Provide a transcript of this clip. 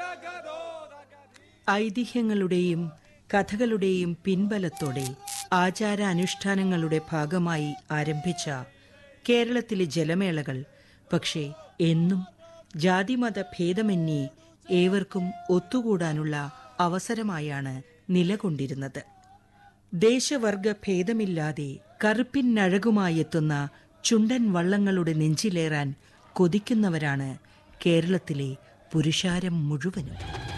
ഐതിഹ്യങ്ങളുടെയും കഥകളുടെയും പിൻബലത്തോടെ ആചാരാനുഷ്ഠാനങ്ങളുടെ ഭാഗമായി ആരംഭിച്ച കേരളത്തിലെ ജലമേളകൾ പക്ഷേ എന്നും ജാതിമത ഭേദമന്യേ ഏവർക്കും ഒത്തുകൂടാനുള്ള അവസരമായാണ് നിലകൊണ്ടിരുന്നത് ദേശവർഗ ഭേദമില്ലാതെ കറുപ്പിനഴകുമായെത്തുന്ന ചുണ്ടൻ വള്ളങ്ങളുടെ നെഞ്ചിലേറാൻ കൊതിക്കുന്നവരാണ് കേരളത്തിലെ പുരുഷാരം മുഴുവനും